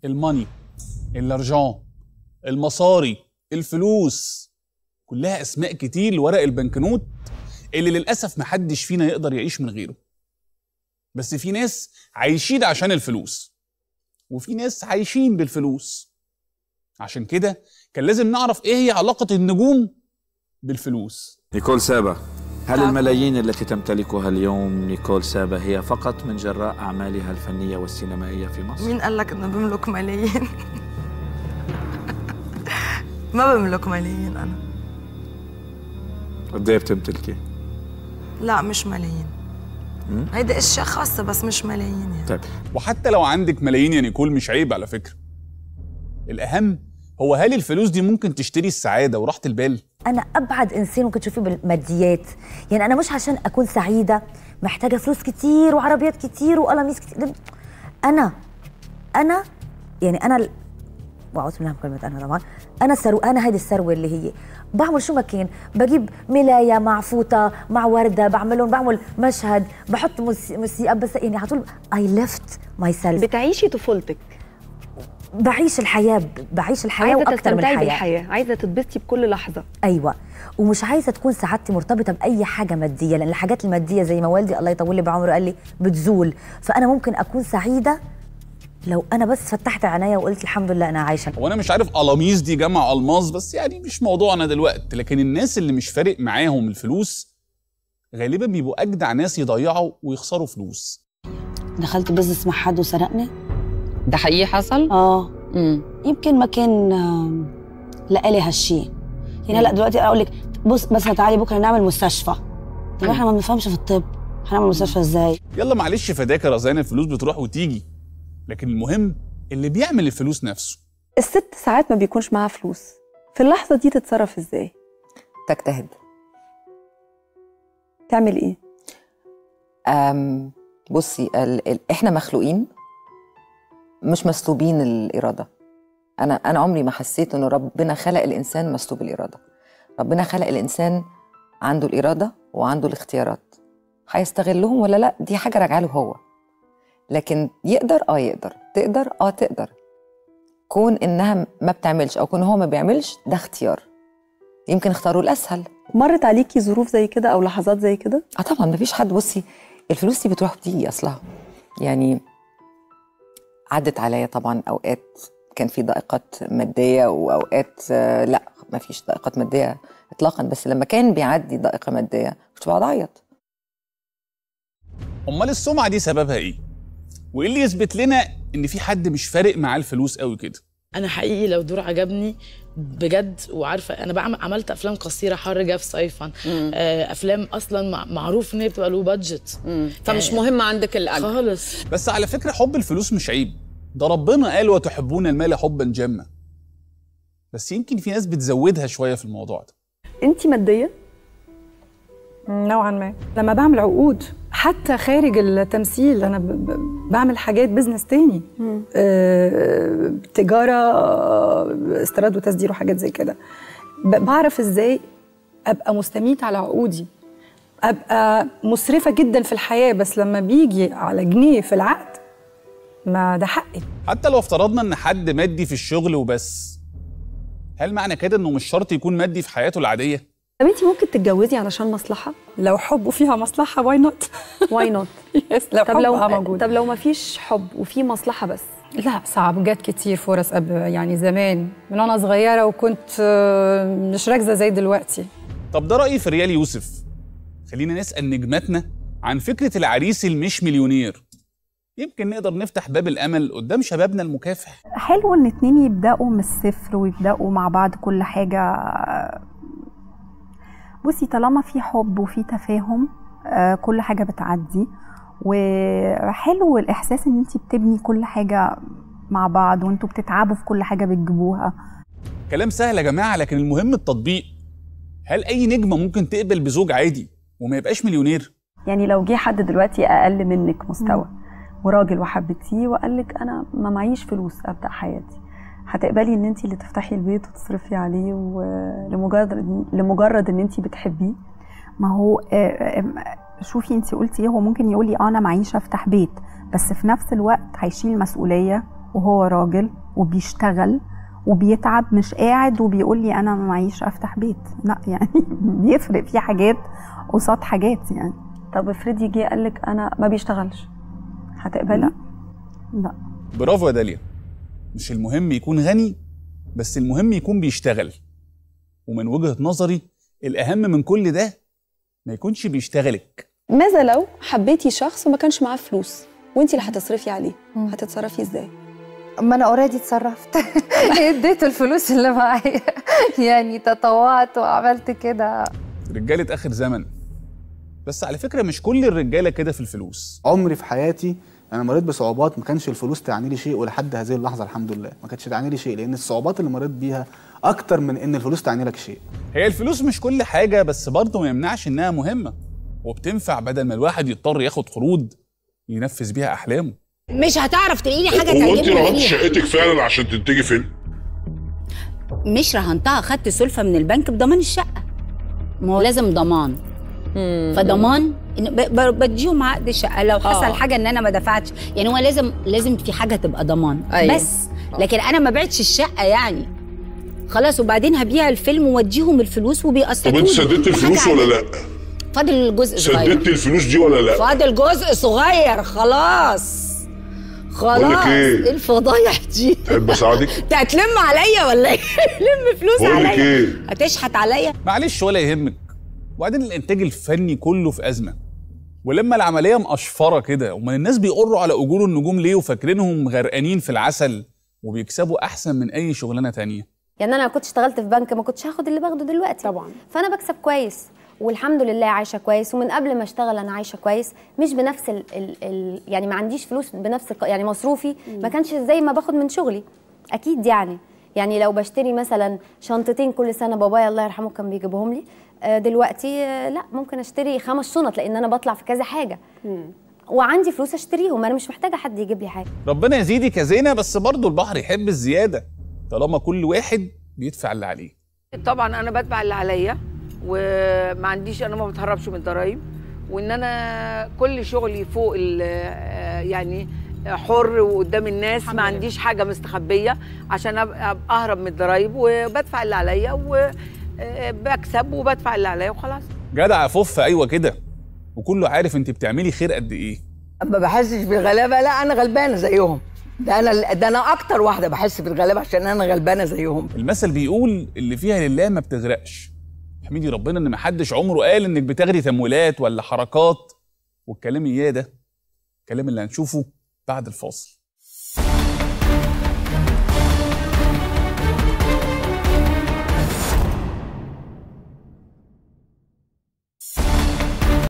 الماني الارجان المصاري الفلوس كلها اسماء كتير لورق البنكنوت اللي للاسف محدش فينا يقدر يعيش من غيره بس في ناس عايشين عشان الفلوس وفي ناس عايشين بالفلوس عشان كده كان لازم نعرف ايه هي علاقة النجوم بالفلوس نيكول سابا هل الملايين التي تمتلكها اليوم نيكول سابا هي فقط من جراء أعمالها الفنية والسينمائية في مصر؟ مين قال لك انه بملك ملايين ما بملك ملايين انا قد ايه بتمتلكي؟ لا مش ملايين مم؟ هيدي اشياء خاصه بس مش ملايين يعني طيب وحتى لو عندك ملايين يا نيكول مش عيب على فكرة الأهم هو هل الفلوس دي ممكن تشتري السعادة وراحة البال؟ انا ابعد انسان ممكن تشوفيه بالماديات يعني انا مش عشان اكون سعيده محتاجه فلوس كتير وعربيات كتير وقلاميس كتير انا انا يعني انا ال- واعوذ بالله من كلمه انا طبعا انا الثرو انا هذه الثروه اللي هي بعمل شو ما كان بجيب ملايه مع فوطه مع ورده بعملهم بعمل مشهد بحط موس- موسيقى بس يعني على طول اي ليفت ماي سيلف بتعيشي طفولتك بعيش الحياه بعيش الحياه عايزه واكثر من تستمتعي الحياه بالحياه عايزه تتبسطي بكل لحظه ايوه ومش عايزه تكون سعادتي مرتبطه باي حاجه ماديه لان الحاجات الماديه زي ما والدي الله يطول لي بعمره قال لي بتزول فانا ممكن اكون سعيده لو انا بس فتحت عينيا وقلت الحمد لله انا عايشه هو أنا مش عارف قلاميس دي جمع ألماس بس يعني مش موضوعنا دلوقتي لكن الناس اللي مش فارق معاهم الفلوس غالبا بيبقوا أجدع ناس يضيعوا ويخسروا فلوس دخلت بزنس مع حد وسرقني ده حقيقي حصل؟ اه امم يمكن ما كان آم، لقالي هالشيء يعني هلا دلوقتي اقول لك بص بس تعالي بكره نعمل مستشفى طب احنا ما بنفهمش في الطب هنعمل مستشفى ازاي يلا معلش فداك يا رزان الفلوس بتروح وتيجي لكن المهم اللي بيعمل الفلوس نفسه الست ساعات ما بيكونش معاها فلوس في اللحظه دي تتصرف ازاي تجتهد تعمل ايه أم بصي ال ال احنا مخلوقين مش مسلوبين الاراده انا انا عمري ما حسيت انه ربنا خلق الانسان مسلوب الاراده ربنا خلق الانسان عنده الاراده وعنده الاختيارات هيستغلهم ولا لا دي حاجه راجعه له هو لكن يقدر اه يقدر تقدر اه تقدر كون انها ما بتعملش او كون هو ما بيعملش ده اختيار يمكن اختاروا الاسهل مرت عليكي ظروف زي كده او لحظات زي كده اه طبعا مفيش حد بصي الفلوس دي بتروح وبتيجي اصلها يعني عدت عليا طبعا اوقات كان في ضائقات ماديه واوقات آه، لا مفيش ضائقات ماديه اطلاقا بس لما كان بيعدي ضائقه ماديه كنت بقعد اعيط امال السمعه دي سببها ايه وايه اللي يثبت لنا ان في حد مش فارق معاه الفلوس قوي كده انا حقيقي لو دور عجبني بجد وعارفه انا بعمل عملت افلام قصيره حر جاف صيفا آه، افلام اصلا مع- معروف ان هي بتبقى له بادجت فمش مهم عندك الاجر خالص بس على فكره حب الفلوس مش عيب ده ربنا قال وتحبون المال حبا جما بس يمكن في ناس بتزودها شويه في الموضوع ده انت ماديه نوعا ما لما بعمل عقود حتى خارج التمثيل انا ب... ب... بعمل حاجات بزنس تاني آه، تجاره آه، استيراد وتصدير وحاجات زي كده ب... بعرف ازاي ابقى مستميت على عقودي ابقى مسرفه جدا في الحياه بس لما بيجي على جنيه في العقد ما ده حقي حتى لو افترضنا ان حد مادي في الشغل وبس هل معنى كده انه مش شرط يكون مادي في حياته العاديه طب انت ممكن تتجوزي علشان مصلحه لو حب وفيها مصلحه واي نوت واي نوت يس لو طب لو حبها موجود طب لو ما فيش حب وفي مصلحه بس لا صعب جات كتير فرص قبل يعني زمان من وانا صغيره وكنت آه، مش راكزه زي دلوقتي طب ده رايي في ريال يوسف خلينا نسال نجماتنا عن فكره العريس المش مليونير يمكن نقدر نفتح باب الامل قدام شبابنا المكافح حلو ان اتنين يبداوا من الصفر ويبداوا مع بعض كل حاجه بصي طالما في حب وفي تفاهم آه، كل حاجه بتعدي وحلو الاحساس ان انت بتبني كل حاجه مع بعض وانتوا بتتعبوا في كل حاجه بتجيبوها كلام سهل يا جماعه لكن المهم التطبيق هل اي نجمه ممكن تقبل بزوج عادي وما يبقاش مليونير يعني لو جه حد دلوقتي اقل منك مستوى وراجل وحبتيه وقال لك انا ما معيش فلوس ابدا حياتي هتقبلي ان انت اللي تفتحي البيت وتصرفي عليه ولمجرد لمجرد ان انت بتحبيه ما هو آه، آه، شوفي انت قلتي ايه هو ممكن يقول لي اه انا معيش افتح بيت بس في نفس الوقت هيشيل مسؤوليه وهو راجل وبيشتغل وبيتعب مش قاعد وبيقول لي انا ما معيش افتح بيت لا يعني بيفرق في حاجات قصاد حاجات يعني طب افرضي جه قال لك انا ما بيشتغلش هتقبلي لا لا برافو يا داليا مش المهم يكون غني بس المهم يكون بيشتغل ومن وجهة نظري الأهم من كل ده ما يكونش بيشتغلك ماذا لو حبيتي شخص وما كانش معاه فلوس وانت اللي هتصرفي عليه هتتصرفي ازاي ما انا اوريدي اتصرفت اديت الفلوس اللي معايا يعني تطوعت وعملت كده رجالة آخر زمن بس على فكرة مش كل الرجالة كده في الفلوس عمري في حياتي انا مريت بصعوبات ما كانش الفلوس تعني لي شيء ولحد هذه اللحظه الحمد لله ما كانتش تعني لي شيء لان الصعوبات اللي مريت بيها اكتر من ان الفلوس تعني لك شيء هي الفلوس مش كل حاجة بس برضه ما يمنعش إنها مهمة وبتنفع بدل ما الواحد يضطر ياخد قروض ينفذ بيها أحلامه مش هتعرف تلاقيني حاجه هو انت تعجبني رهنت فيها شقتك فعلا عشان تنتجي فيلم مش رهنتها خدت سلفه من البنك بضمان الشقه ما هو لازم ضمان فضمان إن ب- ب- بديهم عقد شقه لو حصل آه. حاجه ان انا ما دفعتش يعني هو لازم لازم في حاجه تبقى ضمان أيوة. بس لكن انا ما بعتش الشقه يعني خلاص وبعدين هبيع الفيلم واديهم الفلوس طب وبيقسطوا انت سددت الفلوس ولا لا؟ فاضل جزء صغير سددت الفلوس دي ولا لا؟ فاضل جزء صغير خلاص بقول لك خلاص إيه؟ ايه الفضايح دي تحب اساعدك؟ انت هتلم عليا ولا ايه؟ لم فلوس بقول لك عليا إيه؟ هتشحت عليا معلش ولا يهمك وبعدين الانتاج الفني كله في ازمه ولما العمليه مقشفره كده امال الناس بيقروا على اجور النجوم ليه وفاكرينهم غرقانين في العسل وبيكسبوا احسن من اي شغلانه تانية يعني انا لو كنت اشتغلت في بنك ما كنتش هاخد اللي باخده دلوقتي طبعا فانا بكسب كويس والحمد لله عايشه كويس ومن قبل ما اشتغل انا عايشه كويس مش بنفس ال ال ال يعني ما عنديش فلوس بنفس الق- يعني مصروفي ما كانش زي ما باخد من شغلي اكيد يعني يعني لو بشتري مثلا شنطتين كل سنه بابايا الله يرحمه كان بيجيبهم لي آه، دلوقتي آه، لا ممكن اشتري خمس شنط لان انا بطلع في كذا حاجه وعندي فلوس اشتريهم انا مش محتاجه حد يجيب لي حاجه ربنا يزيدك يا زينه بس برضه البحر يحب الزياده طالما كل واحد بيدفع اللي عليه طبعا انا بدفع اللي عليا وما عنديش انا ما بتهربش من الضرايب وان انا كل شغلي فوق ال- آه، يعني حر وقدام الناس ما عنديش حاجه مستخبيه عشان ابقى أبقى اهرب من الضرايب وبدفع اللي عليا وبكسب وبدفع اللي عليا وخلاص جدع فف ايوه كده وكله عارف انت بتعملي خير قد ايه ما بحسش بالغلابه لا انا غلبانه زيهم ده انا ده انا اكتر واحده بحس بالغلابه عشان انا غلبانه زيهم المثل بيقول اللي فيها لله ما بتغرقش احمدي ربنا ان محدش عمره قال انك بتاخدي تمويلات ولا حركات والكلام اياه ده الكلام اللي هنشوفه بعد الفاصل